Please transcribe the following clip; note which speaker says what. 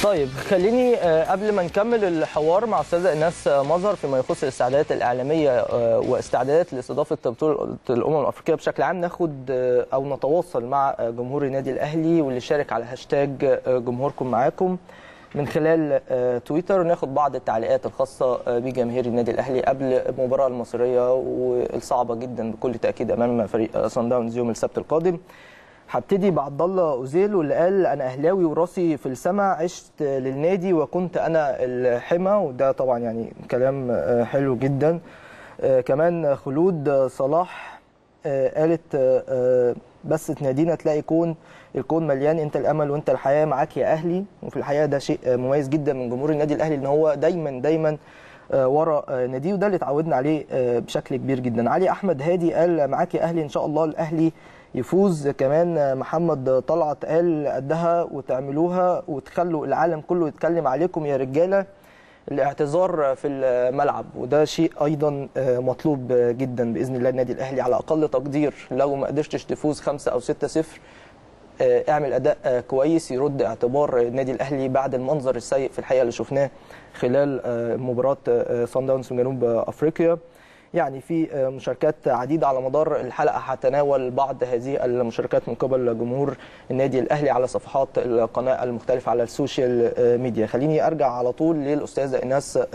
Speaker 1: طيب خليني آه، قبل ما نكمل الحوار مع استاذه ايناس مظهر فيما يخص الاستعدادات الاعلاميه آه، واستعدادات لاستضافه بطوله الامم الافريقيه بشكل عام ناخد آه، او نتواصل مع آه، جمهور النادي الاهلي واللي شارك على هاشتاج آه، جمهوركم معاكم من خلال آه، تويتر وناخد بعض التعليقات الخاصه آه، بجماهير النادي الاهلي قبل المباراه المصريه والصعبه جدا بكل تاكيد امام فريق صن داونز يوم السبت القادم هبتدي بعبد الله اوزيل واللي قال انا اهلاوي وراسي في السماء عشت للنادي وكنت انا الحمى وده طبعا يعني كلام آه، حلو جدا آه، كمان خلود صلاح آه، قالت آه، آه، بس تنادينا تلاقي كون الكون مليان انت الامل وانت الحياه معاك يا اهلي وفي الحقيقه ده شيء آه، مميز جدا من جمهور النادي الاهلي ان هو دايما دايما آه، ورا آه، ناديه وده اللي اتعودنا عليه آه، بشكل كبير جدا علي احمد هادي قال معاك يا اهلي ان شاء الله الاهلي يفوز كمان آه، محمد طلعت قال قدها وتعملوها وتخلوا العالم كله يتكلم عليكم يا رجاله الاعتذار في الملعب وده شيء ايضا آه، مطلوب آه، جدا باذن الله النادي الاهلي على اقل تقدير لو ما قدرتش تفوز 5 او 6 0 آه، اعمل اداء آه، كويس يرد اعتبار النادي الاهلي بعد المنظر السيء في الحقيقه اللي شفناه خلال آه، مباراه آه، صن داونز من جنوب آه، افريقيا يعني في آه، مشاركات عديده على مدار الحلقه هتناول بعض هذه المشاركات من قبل جمهور النادي الاهلي على صفحات القناه المختلفه على السوشيال آه، ميديا خليني ارجع على طول للاستاذه ايناس